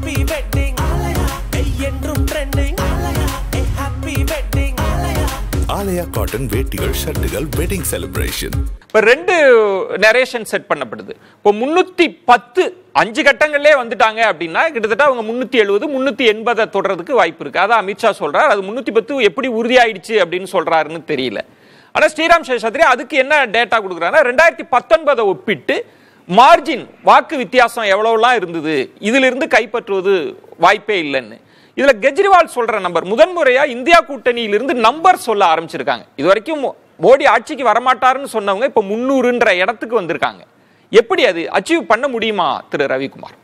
Happy wedding என்றும் trending happy wedding Aalaya cotton வேட்டிகள் ஷர்ட்டுகள் வெட்டிங் செலிப்ரேஷன் இப்போ ரெண்டு நரேஷன் செட் பண்ணப்படுது இப்போ முன்னூத்தி பத்து அஞ்சு கட்டங்களே வந்துட்டாங்க அப்படின்னா கிட்டத்தட்ட அவங்க முன்னூத்தி எழுபது முன்னூத்தி எண்பதை தொடர்றதுக்கு வாய்ப்பு இருக்கு அதான் அமித்ஷா சொல்றாரு அது முன்னூத்தி பத்து எப்படி உறுதியாயிடுச்சு அப்படின்னு சொல்றாருன்னு தெரியல ஆனா ஸ்ரீராம் சேஷாத்ரி அதுக்கு என்ன டேட்டா கொடுக்குறாங்கன்னா ரெண்டாயிரத்தி பத்தொன்பதை ஒப்பிட்டு மார்ஜின் வாக்கு வித்தியாசம் எவ்வளவுலாம் இருந்தது இதிலிருந்து கைப்பற்றுவது வாய்ப்பே இல்லைன்னு இதுல கெஜ்ரிவால் சொல்ற நம்பர் முதன்முறையா இந்தியா கூட்டணியிலிருந்து நம்பர் சொல்ல ஆரம்பிச்சிருக்காங்க இது வரைக்கும் மோடி ஆட்சிக்கு வரமாட்டாருன்னு சொன்னவங்க இப்ப முன்னூறுன்ற இடத்துக்கு வந்திருக்காங்க எப்படி அது அச்சீவ் பண்ண முடியுமா திரு ரவிக்குமார்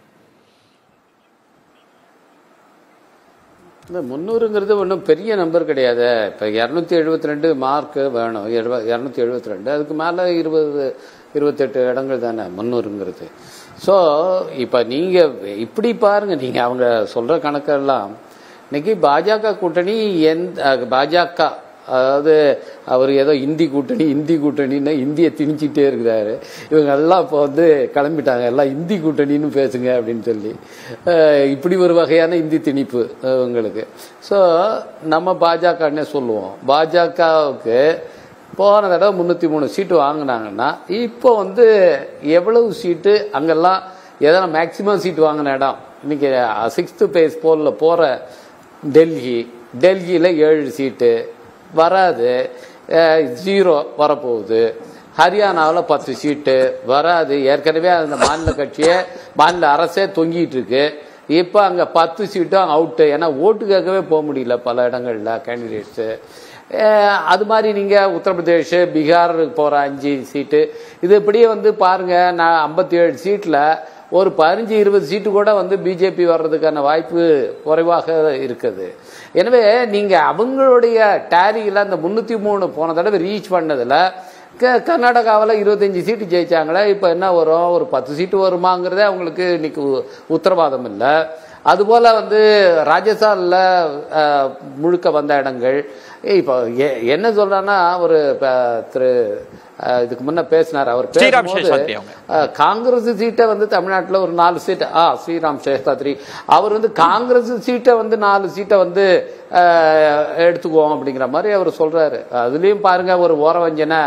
இந்த முந்நூறுங்கிறது ஒன்றும் பெரிய நம்பர் கிடையாது இப்போ இரநூத்தி எழுபத்தி ரெண்டு மார்க்கு வேணும் இரநூத்தி எழுபத்தி ரெண்டு அதுக்கு மேலே இருபது இருபத்தெட்டு இடங்கள் தானே முந்நூறுங்கிறது ஸோ இப்போ நீங்கள் இப்படி பாருங்க நீங்கள் அவங்க சொல்கிற கணக்கெல்லாம் இன்னைக்கு பாஜக கூட்டணி எந்த பாஜக அதாவது அவர் ஏதோ இந்தி கூட்டணி இந்தி கூட்டணின்னு இந்தியை திணிச்சிட்டே இருக்கிறாரு இவங்க எல்லாம் இப்போ வந்து கிளம்பிட்டாங்க எல்லாம் இந்தி கூட்டணின்னு பேசுங்க அப்படின்னு சொல்லி அஹ் இப்படி ஒரு வகையான இந்தி திணிப்பு இவங்களுக்கு ஸோ நம்ம பாஜகன்னே சொல்லுவோம் பாஜகவுக்கு போன தடவை முந்நூற்றி மூணு சீட்டு வாங்கினாங்கன்னா இப்போ வந்து எவ்வளவு சீட்டு அங்கெல்லாம் எதனா மேக்சிமம் சீட்டு வாங்கின இடம் இன்னைக்கு சிக்ஸ்த்து பேஸ் போலில் போகிற டெல்லி டெல்லியில் ஏழு சீட்டு வராது ஜீரோ வரப்போகுது ஹரியானாவில் பத்து சீட்டு வராது ஏற்கனவே அந்த மாநில கட்சியே மாநில அரசே தொங்கிட்டு இருக்கு இப்போ அங்கே பத்து சீட்டும் அவுட்டு ஏன்னா ஓட்டு கேட்கவே போக முடியல பல இடங்களில் கேண்டிடேட்ஸு அது மாதிரி நீங்கள் உத்தரப்பிரதேஷ் பீகார் போகிற அஞ்சு சீட்டு இது இப்படியே வந்து பாருங்கள் நான் ஐம்பத்தி ஏழு சீட்டில் ஒரு பதினஞ்சு இருபது சீட்டு கூட வந்து பிஜேபி வர்றதுக்கான வாய்ப்பு குறைவாக இருக்குது எனவே நீங்கள் அவங்களுடைய டேரியில் அந்த முந்நூற்றி மூணு போன தடவை ரீச் பண்ணதில் க கர்நாடகாவில் இருபத்தஞ்சி சீட்டு ஜெயிச்சாங்களே இப்போ என்ன வரும் ஒரு பத்து சீட்டு வருமாங்கிறதே அவங்களுக்கு இன்னைக்கு உத்தரவாதம் இல்லை அதுபோல் வந்து ராஜஸ்தானில் முழுக்க வந்த இடங்கள் இப்போ என்ன சொல்றான்னா ஒரு திரு இதுக்கு முன்ன பேசினார் அவர் பேசும்போது காங்கிரஸ் சீட்டை வந்து தமிழ்நாட்டில் ஒரு நாலு சீட்டு ஆ ஸ்ரீராம் சேஷாத்ரி அவர் வந்து காங்கிரஸ் சீட்டை வந்து நாலு சீட்டை வந்து எடுத்துக்குவோம் அப்படிங்கிற மாதிரி அவர் சொல்றாரு அதுலயும் பாருங்க ஒரு ஓரவஞ்சனை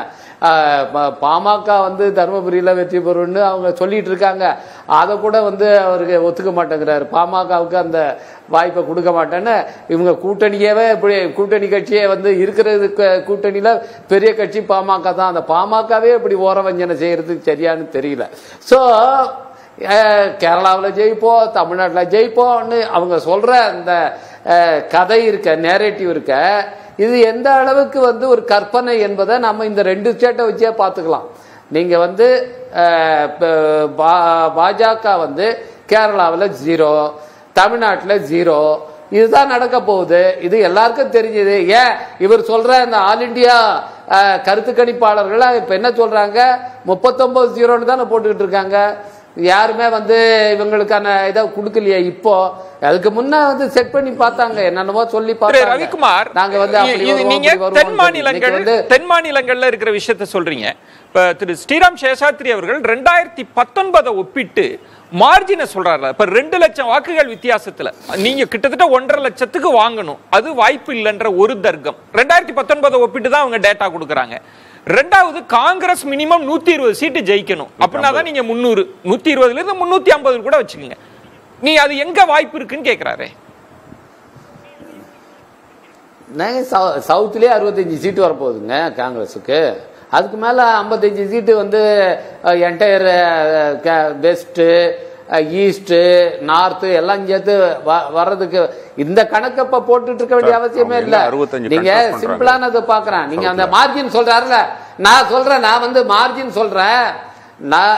பாமக வந்து தருமபுரியில் வெற்றி பெறும்னு அவங்க சொல்லிட்டு இருக்காங்க அதை கூட வந்து அவருக்கு ஒத்துக்க மாட்டேங்கிறாரு பாமகவுக்கு அந்த வாய்ப்பை கொடுக்க மாட்டேன்னு இவங்க கூட்டணியவே இப்படி கூட்டணி கட்சியே வந்து இருக்கிறது கூட்டணியில் பெரிய கட்சி பாமக தான் அந்த பாமகவே இப்படி ஓரவஞ்சனை செய்யறதுக்கு சரியான்னு தெரியல ஸோ கேரளாவில் ஜெயிப்போம் தமிழ்நாட்டில் ஜெயிப்போம்னு அவங்க சொல்ற அந்த கதை இருக்க நேரேட்டிவ் இருக்க இது எந்த அளவுக்கு வந்து ஒரு கற்பனை என்பதை நம்ம இந்த ரெண்டு ஸ்டேட்டை வச்சே பார்த்துக்கலாம் நீங்க வந்து பாஜக வந்து கேரளாவில் ஜீரோ தமிழ்நாட்டில் ஜீரோ இதுதான் நடக்க போகுது இது எல்லாருக்கும் தெரிஞ்சது ஏன் இவர் சொல்ற இந்த ஆல் இண்டியா கருத்து கணிப்பாளர்கள் இப்ப என்ன சொல்றாங்க முப்பத்தொன்பது ஜீரோன்னு தானே போட்டுக்கிட்டு இருக்காங்க யாருமே வந்து இவங்களுக்கான இதை கொடுக்கலையே இப்போ அதுக்கு முன்ன வந்து செட் பண்ணி பார்த்தாங்க என்னென்னவோ சொல்லி பார்த்தாங்க ரவிக்குமார் நாங்க வந்து நீங்க தென் மாநிலங்கள் தென் மாநிலங்கள்ல இருக்கிற விஷயத்த சொல்றீங்க இப்ப திரு ஸ்ரீராம் சேஷாத்ரி அவர்கள் ரெண்டாயிரத்தி பத்தொன்பதை ஒப்பிட்டு மார்ஜினை சொல்றாரு இப்ப ரெண்டு லட்சம் வாக்குகள் வித்தியாசத்துல நீங்க கிட்டத்தட்ட ஒன்றரை லட்சத்துக்கு வாங்கணும் அது வாய்ப்பு இல்லைன்ற ஒரு தர்க்கம் ரெண்டாயிரத்தி பத்தொன்பதை ஒப்பிட்டு தான் அவங்க டேட்டா கொடுக்குறாங்க ரெண்டாவது காங்கிரஸ் மினிமம் நூத்தி இருபது சீட்டு ஜெயிக்கணும் அப்படின்னா தான் நீங்க முன்னூறு நூத்தி இருபதுல இருந்து முன்னூத்தி ஐம்பது கூட வச்சுக்கோங்க நீ அது எங்க வாய்ப்பு இருக்குன்னு கேக்குறாரு நாங்க சவுத்துலயே அறுபத்தஞ்சு சீட்டு வரப்போகுதுங்க காங்கிரஸுக்கு அதுக்கு மேல ஐம்பத்தஞ்சு சீட்டு வந்து என்டையர் வெஸ்ட்டு ஈஸ்ட் நார்த் எல்லாம் சேர்த்து வர்றதுக்கு இந்த கணக்கு இப்ப போட்டுட்டு இருக்க வேண்டிய அவசியமே இல்ல நீங்க சிம்பிளானது பாக்குறேன் நீங்க அந்த மார்ஜின் சொல்றாருல நான் சொல்றேன் நான் வந்து மார்ஜின் சொல்றேன் நான்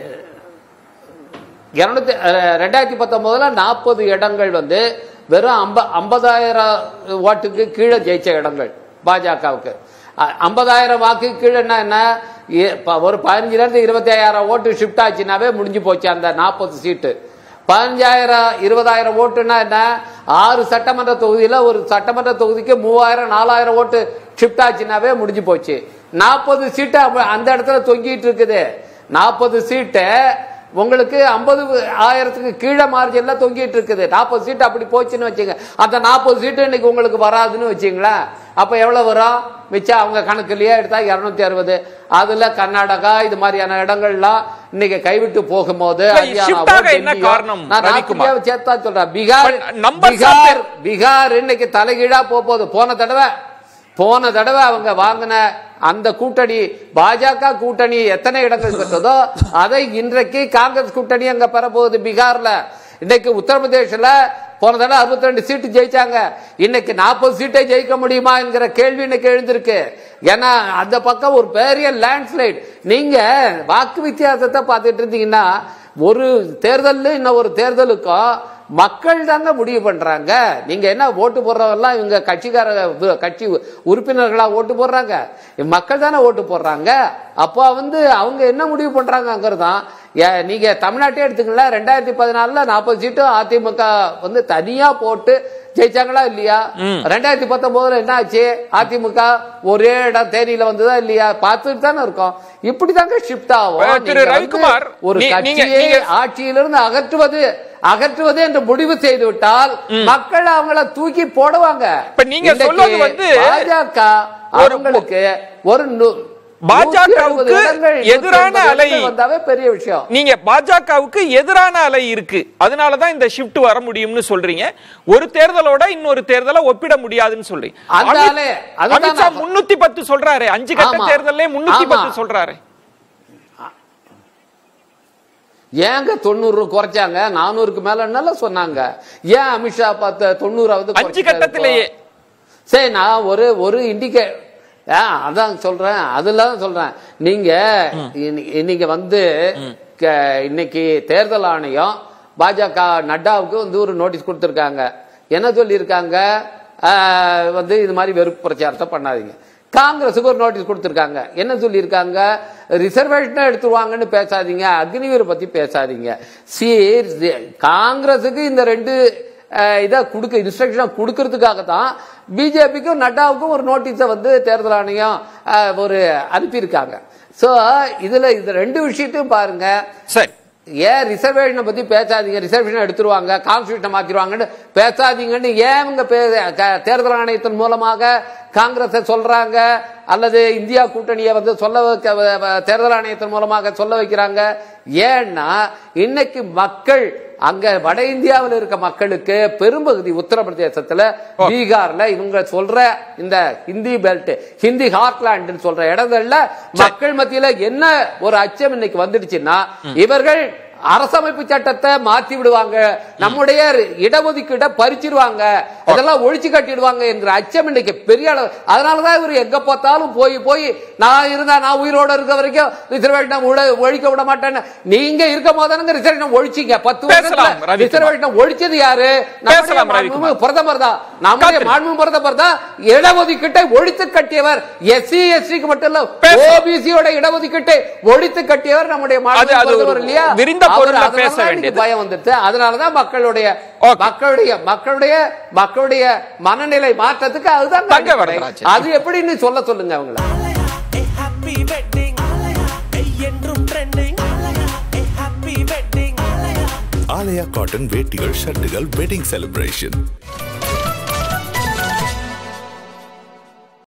இருநூத்தி ரெண்டாயிரத்தி பத்தொன்பதுல நாற்பது இடங்கள் வந்து வெறும் ஐம்ப ஐம்பதாயிரம் ஓட்டுக்கு கீழே ஜெயிச்ச இடங்கள் பாஜகவுக்கு ஐம்பதாயிரம் வாக்கு கீழே என்ன ஒரு பதினஞ்சுல இருந்து இருபத்தி ஐயாயிரம் ஓட்டு ஷிஃப்ட் ஆச்சுனாவே முடிஞ்சு போச்சு அந்த நாற்பது சீட்டு பதினஞ்சாயிரம் இருபதாயிரம் ஓட்டுனா என்ன ஆறு சட்டமன்ற தொகுதியில் ஒரு சட்டமன்ற தொகுதிக்கு மூவாயிரம் நாலாயிரம் ஓட்டு ஷிஃப்ட் ஆச்சுனாவே முடிஞ்சு போச்சு நாற்பது சீட்டு அந்த இடத்துல தொங்கிட்டு இருக்குது நாற்பது சீட்டை உங்களுக்கு ஐம்பது ஆயிரத்துக்கு கீழே மார்ஜின்ல தொங்கிட்டு இருக்குது நாற்பது சீட் அப்படி போச்சுன்னு வச்சுங்க அந்த நாற்பது சீட்டு இன்னைக்கு உங்களுக்கு வராதுன்னு வச்சுங்களேன் அப்ப எவ்வளவு வரும் மிச்சம் அவங்க கணக்குலயே எடுத்தா இருநூத்தி அறுபது அதுல கர்நாடகா இது மாதிரியான இடங்கள்லாம் இன்னைக்கு கைவிட்டு போகும்போது இல்ல, ஹரியானாவோ, shift ஆக என்ன டெல்லியோ, காரணம், நான் ரவிக்குமார்? நார்த் சேர்த்தா சொல்றேன் Bihar But numbers Bihar are- Bihar இன்னைக்கு தலைகீழா போக போகுது போன தடவை போன தடவை அவங்க வாங்கின அந்த கூட்டணி பாஜக கூட்டணி எத்தனை இடங்கள் பெற்றதோ அதை இன்றைக்கு காங்கிரஸ் கூட்டணி அங்க பெறப்போகுது பீகார்ல இன்னைக்கு உத்தரப்பிரதேசல போன தடவை அறுபத்தி ரெண்டு சீட்டு ஜெயிச்சாங்க இன்னைக்கு நாற்பது சீட்டை ஜெயிக்க முடியுமா என்கிற கேள்வி இன்னைக்கு எழுந்திருக்கு ஏன்னா அந்த பக்கம் ஒரு பெரிய லேண்ட்ஸ்லைட் நீங்க வாக்கு வித்தியாசத்தை பார்த்துட்டு இருந்தீங்கன்னா ஒரு தேர்தல் இன்னும் ஒரு தேர்தலுக்கும் மக்கள் தாங்க முடிவு பண்றாங்க நீங்க என்ன ஓட்டு போடுறவெல்லாம் இவங்க கட்சிக்கார வு- கட்சி உறுப்பினர்களா ஓட்டு போடுறாங்க மக்கள் தானே ஓட்டு போடுறாங்க அப்போ வந்து அவங்க என்ன முடிவு பண்றாங்கிறது தான் ஏ- நீங்க தமிழ்நாட்டே எடுத்துக்கலாம் ரெண்டாயிரத்தி பதினாலுல நாற்பது சீட்டு அதிமுக வந்து தனியா போட்டு ஜெயிச்சாங்களா இல்லையா ரெண்டாயிரத்தி பத்தொன்பதுல என்ன ஆச்சு அதிமுக ஒரே இடம் தேனியில வந்ததா இல்லையா பார்த்துட்டு தானே இருக்கோம் இப்படிதாங்க ஷிஃப்ட் ஆகும் அஹ் திரு நீங்க வந்து ரவிக்குமார், ஒரு நீ- நீங்க- கட்சியை நீங்க- ஆட்சியிலிருந்து அகற்றுவது அகற்றுவது என்று முடிவு செய்து விட்டால் மக்கள் அவங்கள தூக்கி போடுவாங்க இப்ப நீங்க இன்னைக்கு சொல்வது வந்து பாஜக ஒரு- அவங்களுக்கு ஒரு நூ- பாஜகவுக்கு 170 இடங்கள், எதிரான 180 அலை இடங்கள் வந்தாவே பெரிய விஷயம் நீங்க பாஜகவுக்கு எதிரான அலை இருக்கு அதனாலதான் இந்த ஷிஃப்ட் வர முடியும்னு சொல்றீங்க ஒரு தேர்தலோட இன்னொரு தேர்தலை ஒப்பிட முடியாதுன்னு சொல்றீங்க அந்த அமித்- அலை, அதுதான் அமித்ஷா நான் முன்னூத்தி பத்து சொல்றாரு அஞ்சு கட்ட ஆமா. தேர்தலே முன்னூத்தி ஆமா. பத்து சொல்றாரு ஏங்க தொண்ணூறு குறைச்சாங்க நானூறுக்கு மேல என்னெல்லாம் சொன்னாங்க ஏன் அமித்ஷா பார்த்த தொண்ணூறாவது அஞ்சு குறைச்சிட்டாரு கட்டத்திலேயே. இப்போ? சரி நான் ஒரு ஒரு இண்டிகே அதான் சொல்றேன் அதெல்லாம் சொல்றேன் நீங்க இன்னி- இன்னைக்கு வந்து க- இன்னைக்கு தேர்தல் ஆணையம் பாஜக நட்டாவுக்கு வந்து ஒரு நோட்டீஸ் கொடுத்திருக்காங்க என்ன சொல்லியிருக்காங்க ஆஹ், வந்து இது மாதிரி வெறுப்பு பிரச்சாரத்தை பண்ணாதீங்க காங்கிரஸுக்கு ஒரு நோட்டீஸ் கொடுத்திருக்காங்க என்ன சொல்லியிருக்காங்க ரிசர்வேஷன் எடுத்துருவாங்கன்னு பேசாதீங்க அக்னிவீர் பத்தி பேசாதீங்க சி காங்கிரஸுக்கு இந்த ரெண்டு அஹ், இதை கொடுக்க இன்ஸ்ட்ரக்ஷனை கொடுக்கறதுக்காக தான் பிஜேபிக்கும் நட்டாவுக்கும் ஒரு நோட்டீஸை வந்து தேர்தல் ஆணையம் அஹ், ஒரு அனுப்பியிருக்காங்க ஸோ இதுல இது ரெண்டு விஷயத்தையும் பாருங்க சரி ஏன் ரிசர்வேஷனை பத்தி பேசாதீங்க ரிசர்வேஷன் எடுத்துருவாங்க கான்ஸ்டியூஷனை மாத்திருவாங்கன்னு பேசாதீங்கன்னு ஏன் இவங்க பே- க- தேர்தல் ஆணையத்தின் மூலமாக காங்கிரஸை சொல்றாங்க அல்லது இந்தியா கூட்டணியை வந்து சொல்ல வைக்க வ- வ- தேர்தல் ஆணையத்தின் மூலமாக சொல்ல வைக்கிறாங்க ஏன்னா இன்னைக்கு மக்கள் அங்க வட இந்தியாவில் இருக்க மக்களுக்கு பெரும்பகுதி உத்தரப்பிரதேசத்துல பீகார்ல இவங்க சொல்ற இந்த ஹிந்தி பெல்ட் ஹிந்தி ஹார்ட்லாண்ட் சொல்ற இடங்கள்ல மக்கள் மத்தியில என்ன ஒரு அச்சம் இன்னைக்கு வந்துடுச்சுன்னா இவர்கள் அரசமைப்பு சட்டத்தை மாத்தி விடுவாங்க நம்முடைய இடஒதுக்கீட பறிச்சிருவாங்க அதெல்லாம் ஒழிச்சு கட்டிடுவாங்க என்கிற அச்சம் இன்னைக்கு பெரிய அளவு அதனாலதான் இவர் எங்க பார்த்தாலும் போய் போய் நான் இருந்தா நான் உயிரோட இருக்க வரைக்கும் ரிசர்வேஷன் ஒழிக்க விட மாட்டேன்னு நீங்க இருக்கும் போதானுங்க ரிசர்வேஷன் ஒழிச்சீங்க பத்து பேசலாம், வருஷத்துல ரவிக்குமார். ரிசர்வேஷன் ஒழிச்சது யாரு நம்முடைய பேசலாம், ரவிக்குமார். மாண்புமிகு பிரதமர் தான் நம்முடைய காத்திரு. மாண்பு பிரதமர் தான் இடஒதுக்கீட்டை ஒழித்து கட்டியவர் எஸ்சி எஸ்டிக்கு மட்டும் இல்ல பேசலாம். ஓபிசியோட இடஒதுக்கீட்டை ஒழித்து கட்டியவர் நம்முடைய மாண்பு அது- அது ஒரு பிரதமர் இல்லையா விரிந்த அவர் பொருள்ல அதனால பேச தான் வேண்டியது. இன்னைக்கு பயம் வந்துட்டு அதனாலதான் மக்களுடைய Okay. மக்களுடைய மக்களுடைய மக்களுடைய மனநிலை மாற்றத்துக்கு அதுதான் தங்க அடிப்படை. வரதராஜன். அது எப்படின்னு சொல்ல சொல்லுங்க அவங்கள ஏ ஹாப்பி வெட்டிங் ஏ என்றும் ட்ரெண்டிங் ஏ ஹாப்பி வெட்டிங் ஆலயா காட்டன் வேட்டிகள் ஷர்ட்டுகள் வெட்டிங் செலிப்ரேஷன்